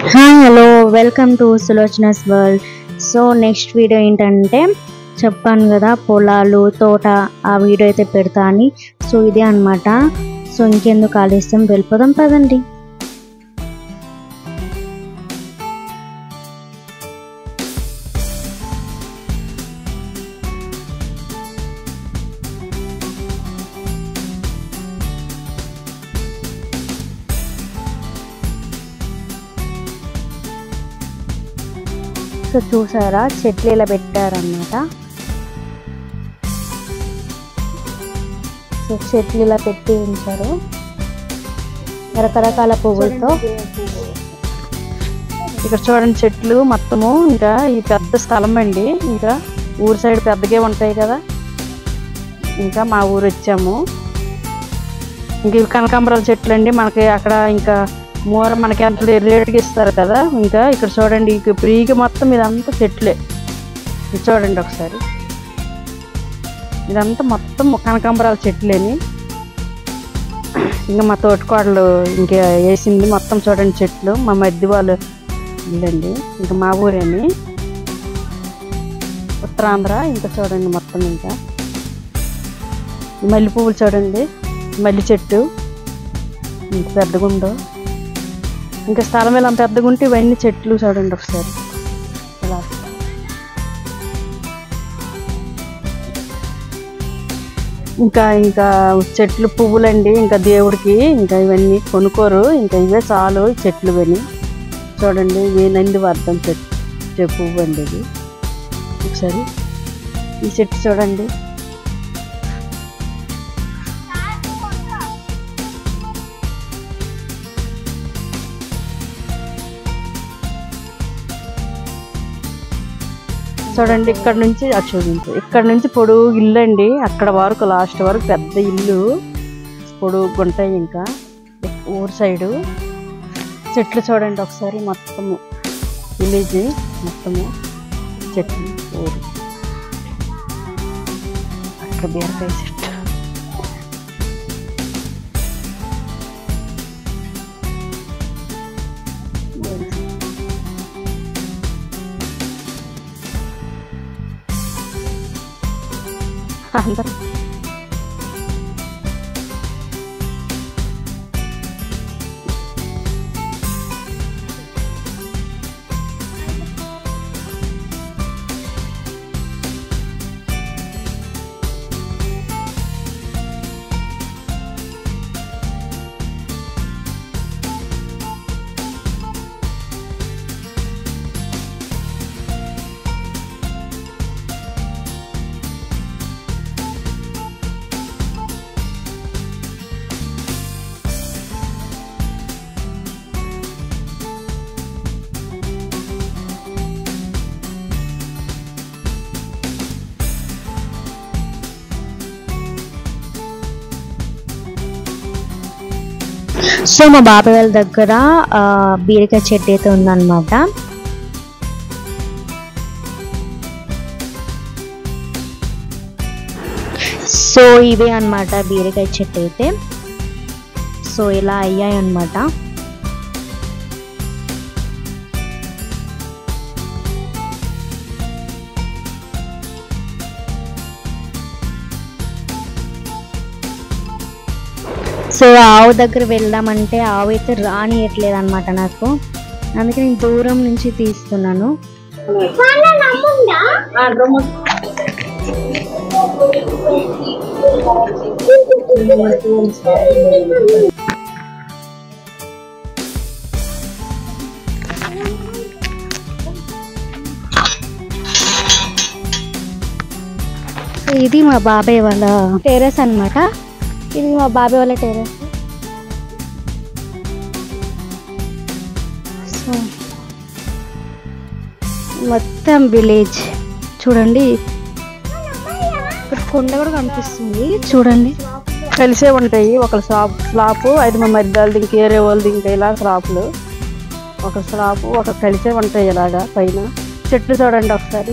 Hi hello welcome to Sulochana's world so next video ఏంటంటే చెప్పాను కదా పొలాలు తోట ఆ వీడియో అయితే పెడతా అని సో ఇదే అన్నమాట సో ఇంకెందుకు ఆలస్యం వెళ్ళిపోదాం పదండి సో చూసారా చెట్లు ఇలా పెట్టారన్నమాట సో చెట్లు ఇలా పెట్టి ఉంచారు రకరకాల పువ్వులతో ఇక్కడ చూడండి చెట్లు మొత్తము ఇంకా ఈ పెద్ద స్థలం అండి ఇంకా ఊరు సైడ్ పెద్దగా ఉంటాయి కదా ఇంకా మా ఊరు వచ్చాము ఇంక ఇవి కనకాంబరాల చెట్లు అండి మనకి అక్కడ ఇంకా మూర మనకి ఎంత రేటుకి ఇస్తారు కదా ఇంకా ఇక్కడ చూడండి ఇక ఫ్రీగా మొత్తం ఇదంతా చెట్లే ఇది చూడండి ఒకసారి ఇదంతా మొత్తం కనకాంబరాల చెట్లేని ఇంకా మా తోటకోడలు ఇంకా వేసింది మొత్తం చూడండి చెట్లు మా మధ్య వాళ్ళు ఇల్లండి ఇంకా మా ఊరేని ఉత్తరాంధ్ర ఇంకా చూడండి మొత్తం ఇంకా ఈ మల్లె పువ్వులు చూడండి మల్లి చెట్టు ఇంత పెద్దగా ఉందో ఇంకా స్థలం ఇలా పెద్దగా ఉంటే ఇవన్నీ చెట్లు చూడండి ఒకసారి ఇలా ఇంకా ఇంకా చెట్లు పువ్వులండి ఇంకా దేవుడికి ఇంకా ఇవన్నీ కొనుక్కోరు ఇంకా ఇవే చాలు చెట్లు ఇవన్నీ చూడండి ఇవి నందివర్ధం చెట్టు చె- పువ్వు అండి ఇది ఒకసారి ఈ చెట్టు చూడండి చూడండి ఇక్కడ నుంచి అటు చూడండి ఇక్కడ నుంచి పొడుగు ఇల్లు అండి అక్కడ వరకు లాస్ట్ వరకు పెద్ద ఇల్లు పొడుగు ఉంటాయి ఇంకా ఊరు సైడు చెట్లు చూడండి ఒకసారి మొత్తము విలేజ్ మొత్తము చెట్లు ఊరు అక్కడ బీరకాయ చెట్టు అందరూ సో మా బాబాయ్ వాళ్ళ దగ్గర ఆ, బీరకాయ చెట్టు అయితే ఉందన్నమాట సో ఇవే అన్నమాట బీరకాయ చెట్టు అయితే సో ఇలా అయ్యాయి అన్నమాట సో ఆవు దగ్గర వెళ్దామంటే ఆవు అయితే రానియట్లేదు అనమాట నాకు అందుకే నేను దూరం నుంచి తీస్తున్నాను సో ఇది మా బాబాయ్ వాళ్ళ టెర్రస్ అన్నమాట ఇది మా బాబాయ్ వాళ్ళ టెర్రస్ సో మొత్తం విలేజ్ చూడండి ఇక్కడ కొండ కూడా కనిపిస్తుంది చూడండి కలిసే ఉంటాయి ఒక స్లాప్ స్లాప్ అది మా మధ్యది ఇంక ఏరే వాళ్ళది ఇంకా ఇలా స్లాపులు ఒక స్లాప్ ఒక కలిసే ఉంటాయి ఇలాగా పైన చెట్లు చూడండి ఒకసారి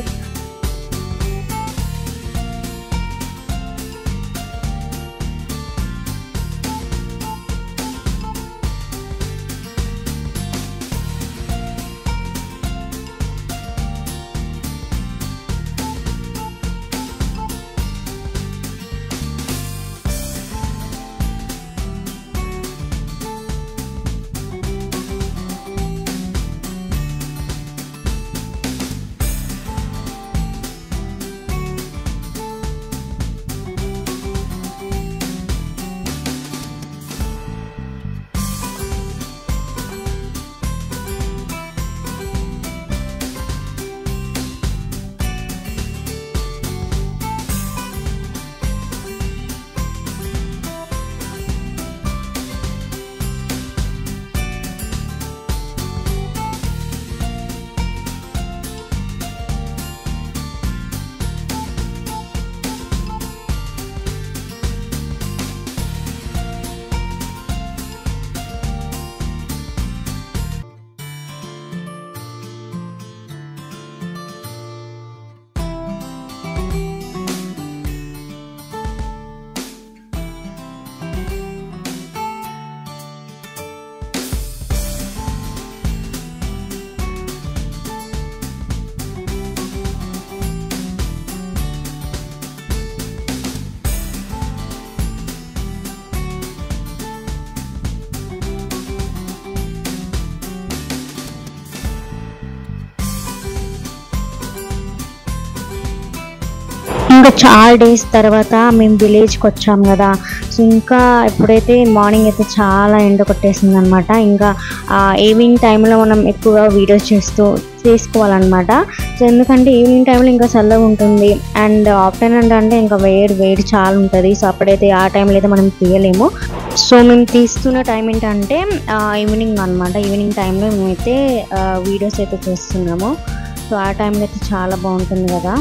ఇంకా చాలా డేస్ తర్వాత మేము విలేజ్కి వచ్చాం కదా సో ఇంకా ఎప్పుడైతే మార్నింగ్ అయితే చాలా ఎండ కొట్టేసింది అనమాట ఇంకా ఈవినింగ్ టైంలో మనం ఎక్కువగా వీడియోస్ చేస్తూ తీసుకోవాలన్నమాట సో ఎందుకంటే ఈవినింగ్ టైంలో ఇంకా చల్లగా ఉంటుంది అండ్ ఆఫ్టర్నూన్ అంటే ఇంకా వేడి వేడి చాలా ఉంటుంది సో అప్పుడైతే ఆ టైంలో అయితే మనం తీయలేము సో మేము తీస్తున్న టైం ఏంటంటే ఈవినింగ్ అనమాట ఈవినింగ్ టైంలో మేమైతే వీడియోస్ అయితే చేస్తున్నాము సో ఆ టైంలో అయితే చాలా బాగుంటుంది కదా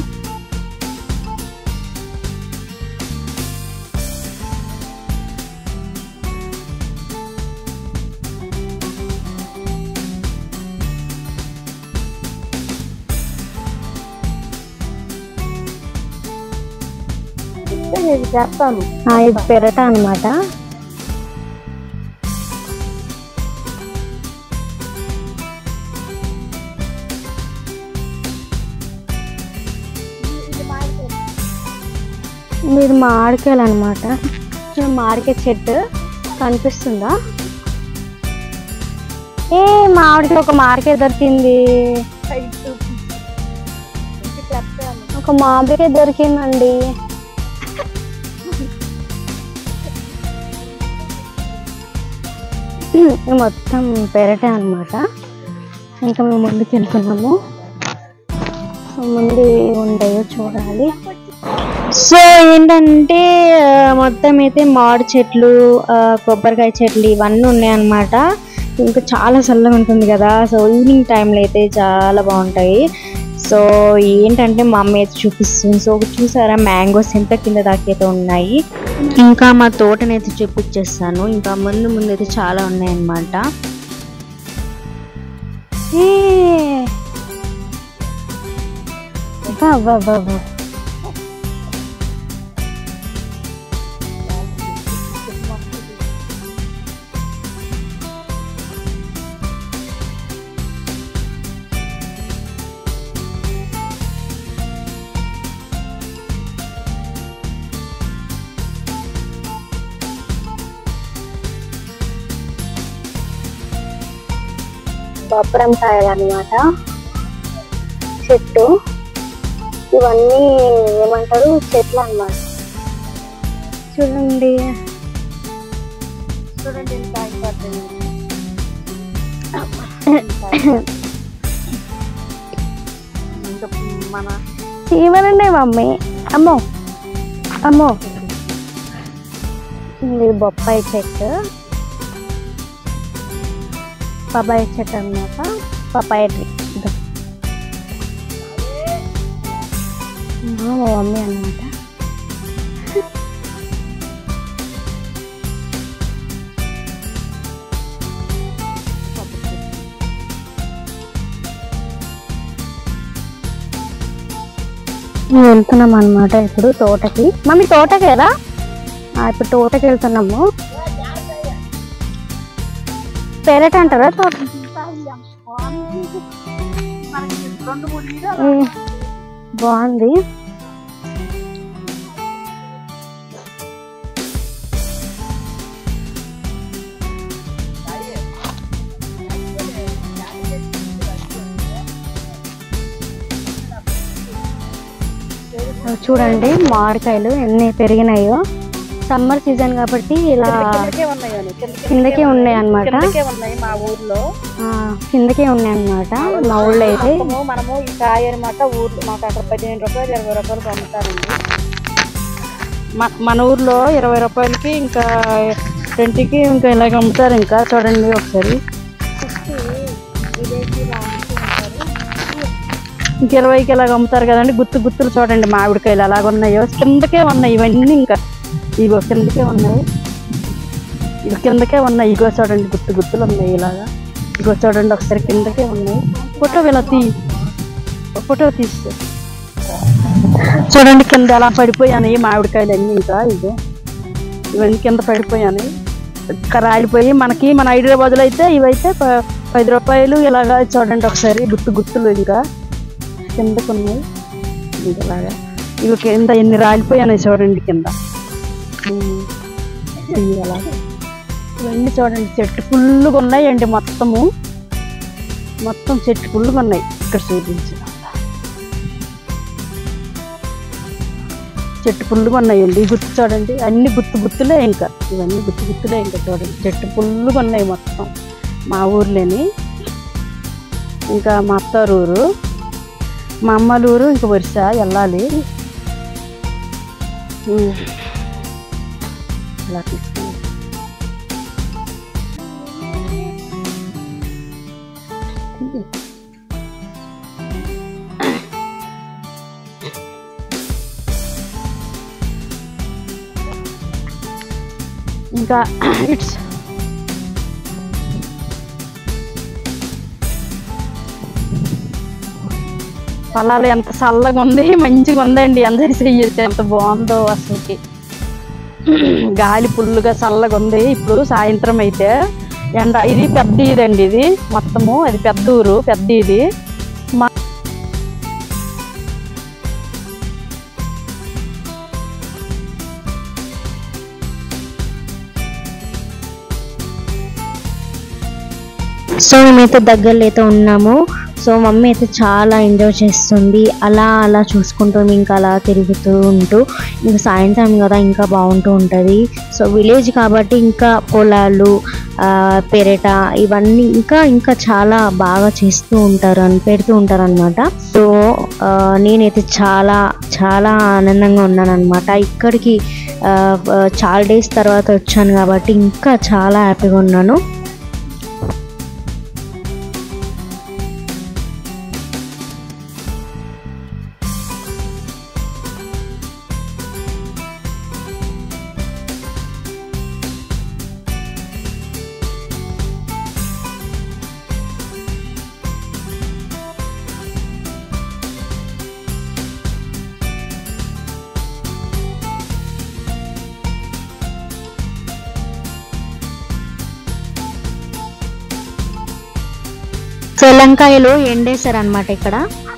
నేను చేస్తాను ఆ, ఇది పెరట అనమాట మీరు మామిడికాయలు అనమాట మామిడికాయ చెట్టు కనిపిస్తుందా ఏ మామిడికాయ ఒక మామిడికాయ దొరికింది ఒక మామిడికాయ దొరికిందండి ఇది మొత్తం పెరటే అనమాట ఇంకా మేము ముందుకు వెళ్తున్నాము సో ముందు ఏవి ఉంటాయో చూడాలి సో ఏంటంటే ఆ, మొత్తం అయితే మామిడి చెట్లు ఆ, కొబ్బరికాయ చెట్లు ఇవన్నీ ఉన్నాయన్నమాట ఇంకా చాలా చల్లగా ఉంటుంది కదా సో ఈవినింగ్ టైంలో అయితే చాలా బాగుంటాయి సో ఏంటంటే మా అమ్మ అయితే చూపిస్తుంది సో చూసారా మ్యాంగోస్ ఎంత కింద దాకైతే ఉన్నాయి ఇంకా మా తోటనైతే చూపించేస్తాను ఇంకా ముందు ముందు అయితే చాలా ఉన్నాయన్నమాట ఏ! అబ్బా, అబ్బా, అబ్బా, అబ్బా. బొప్పరం కాయలు అన్నమాట చెట్టు ఇవన్నీ ఏమంటారు చెట్లు అన్నమాట చూడండి చూడండి ఎంత అయిపోతుంది ఇంకా మన చీమలండి మమ్మీ అమ్మో అమ్మో ఇది బొప్పాయి చెట్టు పపాయ చెట్టు అన్నమాట పపాయ ట్రీ ఇదో. ఇదిగో మా మమ్మీ అన్నమాట మేము వెళ్తున్నాం అనమాట ఇప్పుడు తోటకి మమ్మీ తోటకి కదా ఆ, ఇప్పుడు తోటకి వెళ్తున్నాము పెరట్ అంటారా తోట రెండు మూడు వీడియోలు ఏ, బాగుంది అవి చూడండి మామిడికాయలు ఎన్ని పెరిగినాయో సమ్మర్ సీజన్ కాబట్టి ఇలా కిందకే ఉన్నాయి అని, కిందకే కిందకే ఉన్నాయి అన్నమాట కిందకే ఉన్నాయి మా ఊర్లో ఆ, కిందకే ఉన్నాయి అన్నమాట మా ఊళ్ళో అయితే మొత్తము మనము ఈ కాయ అనమాట ఊర్లో మాకు అక్కడ పదిహేను రూపాయలు ఇరవై రూపాయలు అమ్ముతారండి మన- మన ఊర్లో ఇరవై రూపాయలకి ఇంకా ట్వంటీకి ఇంకా ఇలాగ అమ్ముతారు ఇంకా చూడండి ఒకసారి ఇంక ఇరవైకి ఇలాగ అమ్ముతారు కదండి గుత్తు గుత్తులు చూడండి మామిడికాయలు అలాగ ఉన్నాయో కిందకే ఉన్నాయి ఇవన్నీ ఇంకా ఇగో కిందకే ఉన్నాయి ఇగో కిందకే ఉన్నాయి ఇగో చూడండి గుత్తు గుత్తులు ఉన్నాయి ఇలాగా ఇగో చూడండి ఒకసారి కిందకే ఉన్నాయి ఫోటో ఇలా తీ ఫోటో తీస్తే చూడండి కింద ఎలా పడిపోయాను ఈ మామిడికాయలు అన్నీ ఇంకా ఇగో ఇవన్నీ కింద పడిపోయాను ఇంకా రాలిపోయి మనకి మన హైదరాబాద్లో అయితే ఇవైతే ప- పది రూపాయలు ఇలాగా చూడండి ఒకసారి గుత్తు గుత్తులు ఇంకా కిందకు ఉన్నాయి ఇలాగా ఇవి కింద ఎన్ని రాలిపోయాయి చూడండి కింద ఉమ్. ఇవి అలాగా ఇవన్నీ చూడండి చెట్టు ఫుల్గా ఉన్నాయండి మొత్తము మొత్తం చెట్టు ఫుల్గా ఉన్నాయి ఇక్కడ చూపించిన చెట్టు పుల్లుగా ఉన్నాయండి ఈ గుర్తు చూడండి అన్ని గుత్తు గుత్తులే ఇంకా ఇవన్నీ గుత్తు గుత్తులే ఇంకా చూడండి చెట్టు పుల్లుగా ఉన్నాయి మొత్తం మా ఊర్లోని ఇంకా మా అత్తారు ఊరు మా అమ్మల ఊరు ఇంకా వరుస వెళ్ళాలి ఉమ్. ఇలా తీసుకుని ఇంకా ఇట్స్ పొలాలు ఎంత చల్లగా ఉంది మంచిగా ఉందండి అందరి చెయ్యొచ్చు ఎంత బాగుందో అసలుకి గాలి పుల్లుగా చల్లగా ఉంది ఇప్పుడు సాయంత్రం అయితే ఎండ ఇది పెద్ద ఇదండి ఇది మొత్తము అది పెద్ద ఊరు పెద్ద ఇది మా సో మేమైతే దగ్గరలో అయితే ఉన్నాము సో మమ్మీ అయితే చాలా ఎంజాయ్ చేస్తుంది అలా అలా చూసుకుంటూ ఇంకా అలా తిరుగుతూ ఉంటూ ఇంకా సాయంత్రం కదా ఇంకా బాగుంటూ ఉంటుంది సో విలేజ్ కాబట్టి ఇంకా పొలాలు ఆ, పెరట ఇవన్నీ ఇంకా ఇంకా చాలా బాగా చేస్తూ ఉంటారు అని పెడుతూ ఉంటారు అనమాట సో ఆ, నేనైతే చాలా చాలా ఆనందంగా ఉన్నాను అనమాట ఇక్కడికి ఆ, చాలా డేస్ తర్వాత వచ్చాను కాబట్టి ఇంకా చాలా హ్యాపీగా ఉన్నాను తెలంకాయలో ఎండేశారు అనమాట ఇక్కడ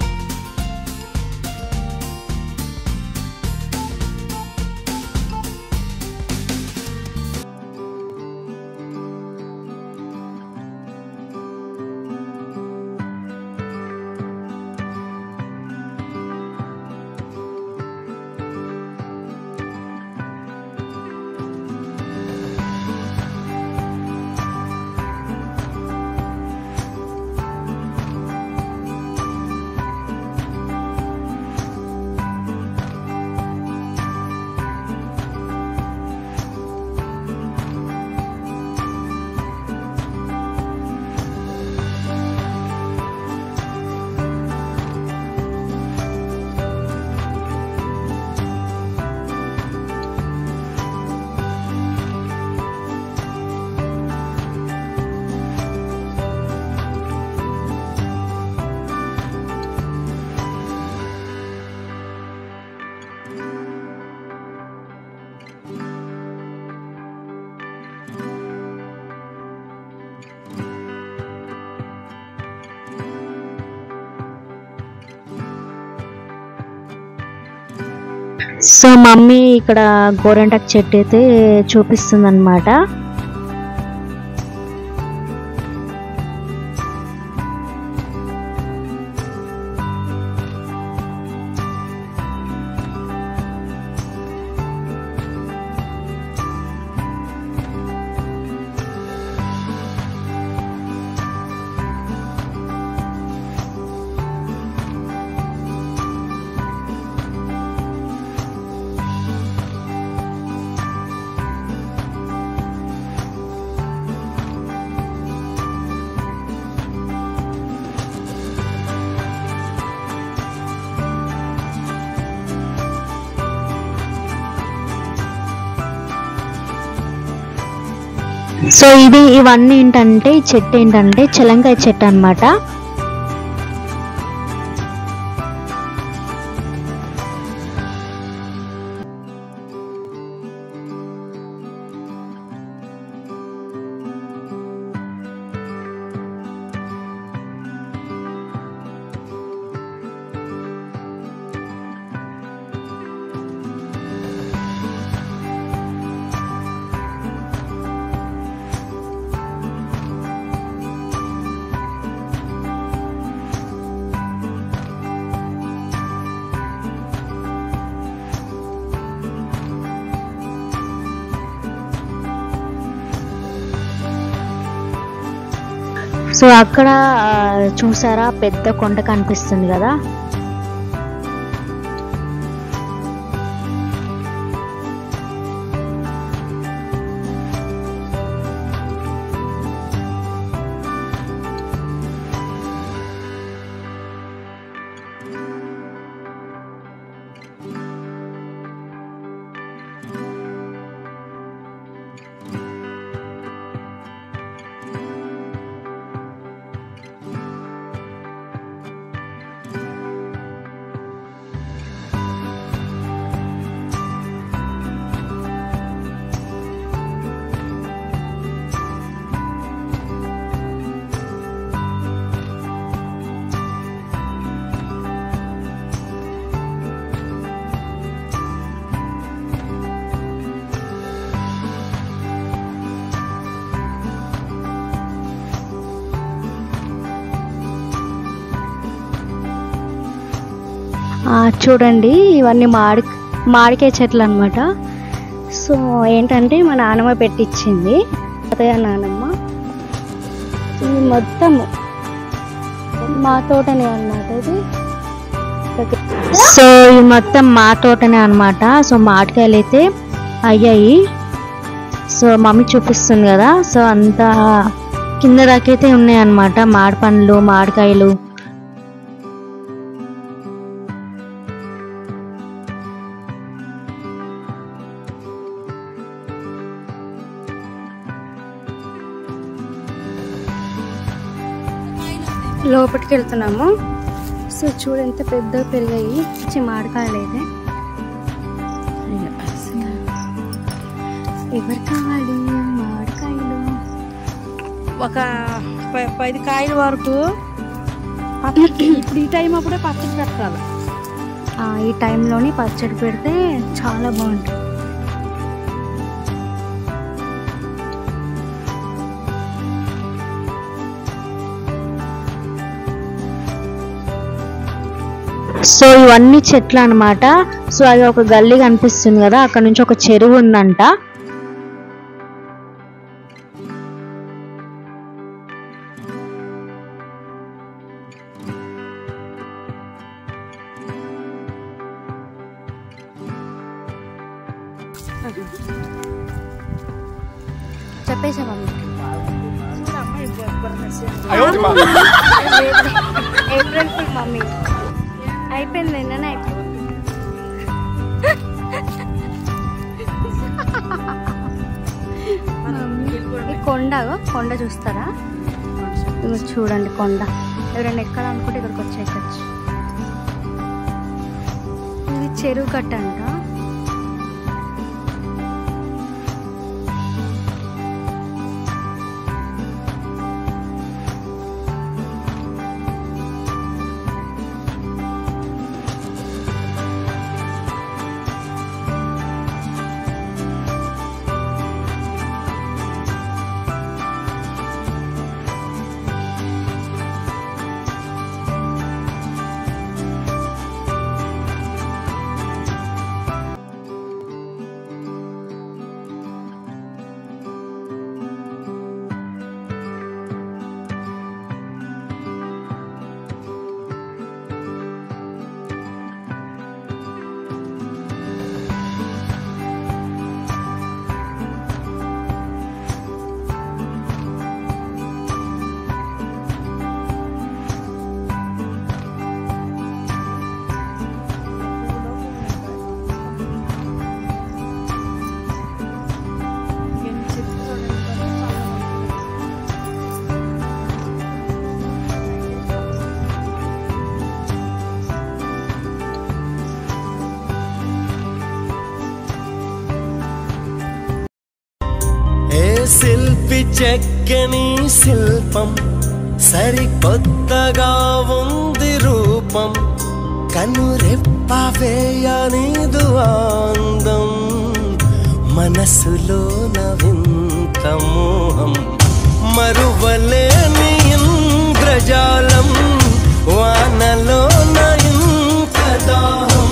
సో మమ్మీ ఇక్కడ గోరంటక్ చెట్టు అయితే చూపిస్తుంది అనమాట సో ఇది ఇవన్నీ ఏంటంటే ఈ చెట్టు ఏంటంటే చిలంకాయ చెట్టు అన్నమాట సో అక్కడ ఆ, చూసారా పెద్ద కొండ కనిపిస్తుంది కదా ఆ, చూడండి ఇవన్నీ మాడి మామిడికాయ చెట్లు అనమాట సో ఏంటంటే మా నాన్నమ్మ పెట్టించింది అదే నానమ్మ ఇది మొత్తం మా తోటనే అన్నమాట ఇది సో ఇది మొత్తం మా తోటనే అన్నమాట సో మామిడికాయలు అయితే అయ్యాయి సో మమ్మీ చూపిస్తుంది కదా సో అంతా కింద దాకైతే ఉన్నాయి అన్నమాట మామిడి పండ్లు మామిడికాయలు లోపలికి వెళ్తున్నాము సో చూడు ఎంత పెద్దగా పెరిగాయి వచ్చి మామిడికాయలు అయితే ఎవరు కావాలి మామిడికాయలు ఒక ప- పది కాయల వరకు పచ్చడి ఇప్పుడు ఈ టైం అప్పుడే పచ్చడి పెట్టాలి ఆ, ఈ టైంలోని పచ్చడి పెడితే చాలా బాగుంటుంది సో ఇవన్నీ చెట్లు అన్నమాట సో అది ఒక గల్లీ కనిపిస్తుంది కదా అక్కడ నుంచి ఒక చెరువు ఉందంట చెప్పేసా మమ్మీ ఏప్రిల్ ఫుల్ మమ్మీ అయిపోయింది నిన్ననే అయిపోయింది మమ్మీ, ఈ కొండ కొండ చూస్తారా ఇదిగో చూడండి కొండ ఎవరైనా ఎక్కాలనుకుంటే ఇక్కడికి వచ్చి ఎక్కచ్చు ఇది చెరువు కట్ట అంట ఏ శిల్పి చెక్కని శిల్పం సరికొత్తగా ఉంది రూపం కనురెప్ప వేయనిదు అందం మనసులోన వింత మోహం మరువలేని ఇంద్రజాలం వానలోన ఇంత దాహం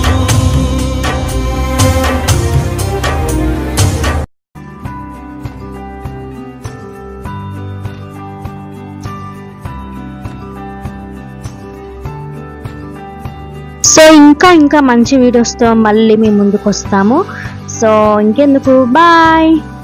సో ఇంకా ఇంకా మంచి వీడియోస్తో మళ్ళీ మీ ముందుకు వస్తాము సో ఇంకెందుకు బాయ్